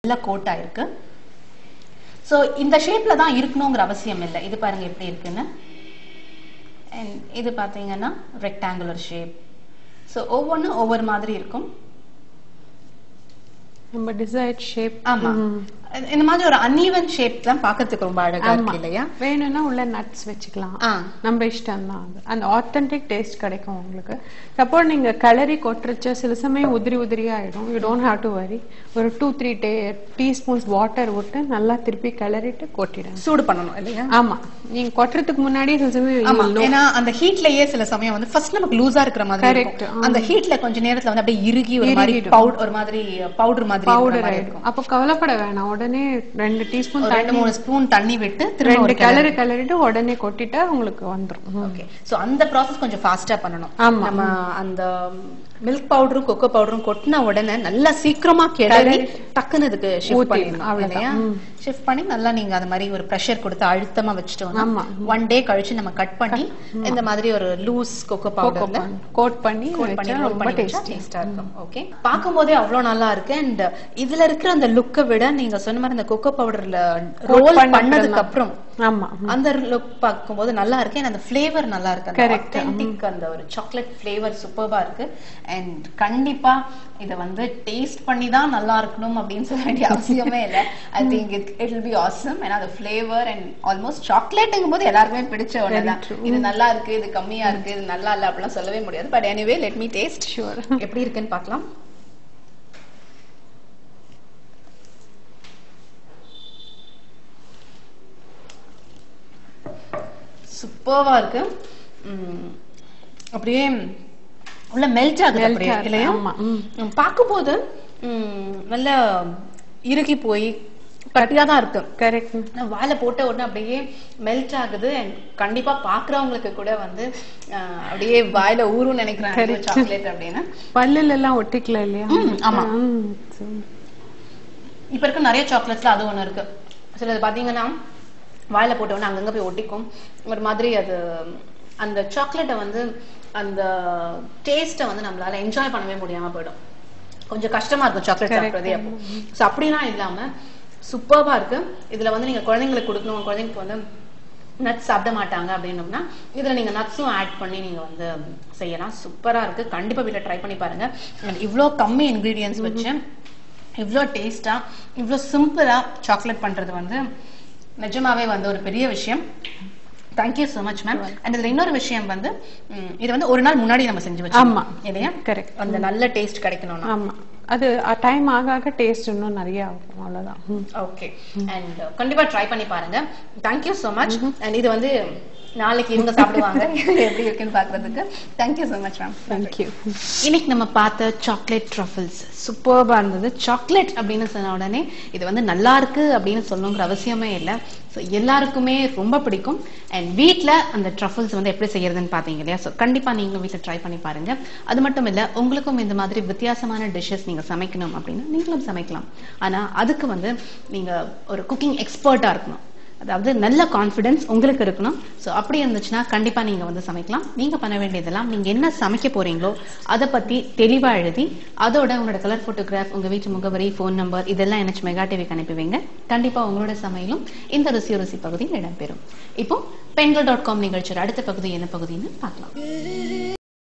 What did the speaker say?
நல்லா கோட் ஆயிருக்கு ஸோ இந்த ஷேப்ல தான் இருக்கணுங்கிற அவசியம் இல்லை இது பாருங்க எப்படி இருக்குன்னு அண்ட் இது பார்த்தீங்கன்னா ரெக்டாங்குலர் ஷேப் ஸோ ஒவ்வொன்றும் ஒவ்வொரு மாதிரி இருக்கும் நம்ம டிசைட் ஷேப் ஆமா இந்த மாதிரி ஒரு அன்ஈவன் ஷேப்லாம் பார்க்கறதுக்கு ரொம்ப அழகா ஆமா இருக்கு இல்லையா வேணும்னா உள்ள நட்ஸ் வச்சுக்கலாம் ஆ நம்ம இஷ்டம் தான் அது அந்த ஆத்தென்டிக் டேஸ்ட் கிடைக்கும் உங்களுக்கு சப்போஸ் நீங்க கலரி கொட்டுறச்ச சில சமயம் உதிரி உதிரியா ஆயிடும் யூ டோன்ட் ஹாவ் டு வரி ஒரு டூ த்ரீ டே டீஸ்பூன்ஸ் வாட்டர் விட்டு நல்லா திருப்பி கிளறிட்டு கொட்டிடுங்க சூடு பண்ணணும் இல்லையா ஆமா நீங்க கொட்டுறதுக்கு முன்னாடி சில சமயம் ஆமா you will know. ஏன்னா அந்த ஹீட்லயே சில சமயம் வந்து ஃபர்ஸ்ட் நமக்கு லூசா இருக்கிற மாதிரி Correct. இருக்கும் அந்த ஹீட்ல கொஞ்ச நேரத்துல வந்து அப்படியே இறுகி ஒரு மாதிரி இறுகிடும். பவுடர் ஒரு மாதிரி பவுடர் மாதிரி இருக்கிற பவுடர் மாதிரி ஆயிடும் இருக்கும் அப்ப கவலைப்பட வேணாம் உடனே ரெண்டு டீஸ்பூன் ஒரு ரெண்டு மூணு ஸ்பூன் தண்ணி விட்டு திரும்ப ரெண்டு ஒரு கலரு கலரிட்டு உடனே கொட்டிட்டா உங்களுக்கு வந்துரும் ஓகே சோ அந்த ப்ராசஸ் கொஞ்சம் ஃபாஸ்டா பண்ணணும் ஆமா. நம்ம அந்த மில்க் பவுடரும் கொக்கோ பவுடரும் கொட்டின உடனே நல்லா சீக்கிரமா கிளறி டக்குன்னு இதுக்கு ஷிஃப்ட் ஊத்திடணும், பண்ணிடணும் அவ்வளவுதான். இல்லையா ஷிஃப்ட் பண்ணி நல்லா நீங்க அந்த மாதிரி ஒரு ப்ரெஷர் கொடுத்து அழுத்தமா வச்சுட்டோம்னா ஆமா. ஒன் டே கழிச்சு நம்ம கட் பண்ணி இந்த மாதிரி ஒரு லூஸ் கொக்கோ பவுடர்ல கோட் பண்ணி கோட் பண்ணி வச்சா roll ரொம்ப பண்ணி வச்சா டேஸ்டி டேஸ்டா இருக்கும் ஓகே பாக்கும்போதே அவ்வளவு நல்லா இருக்கு அண்ட் இதுல இருக்கிற அந்த லுக்கை விட நீங்க சொன்ன மாதிரி அந்த கொக்கோ பவுடர்ல ரோல் பண்ண பண்ணதுக்கு அப்புறம் ஆமா அந்த லுக் பார்க்கும்போது நல்லா இருக்கு and அந்த ஃபிளேவர் நல்லா இருக்கு அந்த Correct. authentic அந்த ஒரு சாக்லேட் ஃபிளேவர் சூப்பர்பா இருக்கு அண்ட் கண்டிப்பா இத வந்து டேஸ்ட் பண்ணி தான் நல்லா இருக்கணும் அப்படின்னு சொல்ல வேண்டிய அவசியமே இல்ல I think it it will be awesome ஏன்னா அந்த ஃபிளேவர் அண்ட் ஆல்மோஸ்ட் சாக்லேட்டுங்கும் போது எல்லாருக்குமே பிடிச்ச ஒண்ணுதான் true. இது நல்லா இருக்கு இது கம்மியா இருக்கு இது நல்லா இல்ல அப்படிலாம் சொல்லவே முடியாது but anyway let me taste Sure. எப்படி இருக்குன்னு பார்க்கலாம் சூப்பர்வா இருக்கு உம், அப்படியே உள்ள மெல்ட் ஆகுது Melt அப்படியே ஆகுது, இல்லையா ஆமா, ம். உம், பார்க்கும்போது உம், நல்ல இறுகி போய் கட்டியா தான் இருக்கு கரெக்ட் ஆனா வாயில போட்ட உடனே அப்படியே மெல்ட் ஆகுது அண்ட் கண்டிப்பா பாக்குறவங்களுக்கு கூட வந்து அஹ், அப்படியே வாயில ஊரும் நினைக்கிறாங்க சாக்லேட் அப்படின்னு பல்லுல எல்லாம் ஒட்டிக்கல இல்லையா ம், ஆமா. ம், so, இப்ப இருக்க நிறைய சாக்லேட்ஸ்ல அது ஒண்ணு இருக்கு சிலது பாத்தீங்கன்னா வாயில போட்ட உடனே அங்கங்க போய் ஒட்டிக்கும் ஒரு மாதிரி அது அந்த சாக்லேட்டை வந்து அந்த டேஸ்ட்டை வந்து நம்மளால என்ஜாய் பண்ணவே முடியாம போயிடும் கொஞ்சம் கஷ்டமா இருக்கும் சாக்லேட் Correct. சாப்பிடுறதே அப்போ ஸோ அப்படிலாம் இல்லாம சூப்பர்வா இருக்கு இதுல வந்து நீங்க குழந்தைங்களுக்கு கொடுக்கணும் குழந்தைங்களுக்கு வந்து நட்ஸ் சாப்பிட மாட்டாங்க அப்படின்னோம்னா இதுல நீங்க நட்ஸும் ஆட் பண்ணி நீங்க வந்து செய்யலாம் சூப்பரா இருக்கு கண்டிப்பா வீட்ல ட்ரை பண்ணி பாருங்க And இவ்ளோ கம்மி இன்கிரீடியன்ஸ் வச்சு இவ்ளோ டேஸ்டா இவ்ளோ சிம்பிளா சாக்லேட் பண்றது வந்து நிஜமாவே வந்து ஒரு பெரிய விஷயம் thank you so much ma'am and இதுல இன்னொரு விஷயம் வந்து ம், இது வந்து ஒரு நாள் முன்னாடி நம்ம செஞ்சு வச்சோம் ஆமா. இல்லையா Correct. அந்த நல்ல டேஸ்ட் கிடைக்கணும்னா ஆமா அது டைம் ஆக ஆக டேஸ்ட் இன்னும் நிறைய ஆகும் அவ்வளவுதான் ம். ஓகே அண்ட் கண்டிப்பா ட்ரை பண்ணி பாருங்க தேங்க்யூ so மச் அண்ட் இது வந்து நாளைக்கு இவங்க சாப்பிடுவாங்க எப்படி இருக்குன்னு பாக்குறதுக்கு thank you so much ma'am Thank you. இன்னைக்கு நம்ம பார்த்த சாக்லேட் ட்ரஃபிள்ஸ் சூப்பர்பா இருந்தது சாக்லேட் அப்படின்னு சொன்ன உடனே இது வந்து நல்லா இருக்கு அப்படின்னு சொல்லணுங்கிற அவசியமே இல்லை ஸோ எல்லாருக்குமே ரொம்ப பிடிக்கும் அண்ட் வீட்ல அந்த ட்ரஃபிள்ஸ் வந்து எப்படி செய்யறதுன்னு பார்த்தீங்க இல்லையா ஸோ கண்டிப்பா நீங்களும் வீட்டில் ட்ரை பண்ணி பாருங்க அது மட்டும் இல்ல உங்களுக்கும் இந்த மாதிரி வித்தியாசமான டிஷ்ஷஸ் நீங்க சமைக்கணும் அப்படின்னா நீங்களும் சமைக்கலாம் ஆனா அதுக்கு வந்து நீங்க ஒரு குக்கிங் எக்ஸ்பர்ட்டா இருக்கணும் அதாவது நல்ல கான்ஃபிடன்ஸ் உங்களுக்கு இருக்கணும் ஸோ அப்படி இருந்துச்சுன்னா கண்டிப்பா நீங்க வந்து சமைக்கலாம் நீங்க பண்ண வேண்டியதெல்லாம் நீங்க என்ன சமைக்க போறீங்களோ அதை பத்தி தெளிவா எழுதி அதோட உங்களோட கலர் போட்டோகிராஃப் உங்க வீட்டு முகவரி ஃபோன் நம்பர் இதெல்லாம் எனக்கு மெகா டிவிக்கு அனுப்பி வைங்க கண்டிப்பா உங்களோட சமையலும் இந்த ருசி ருசி பகுதியில் இடம்பெறும் இப்போ பெண்கள் டாட் காம் நிகழ்ச்சியோட அடுத்த பகுதி என்ன பகுதின்னு பார்க்கலாம்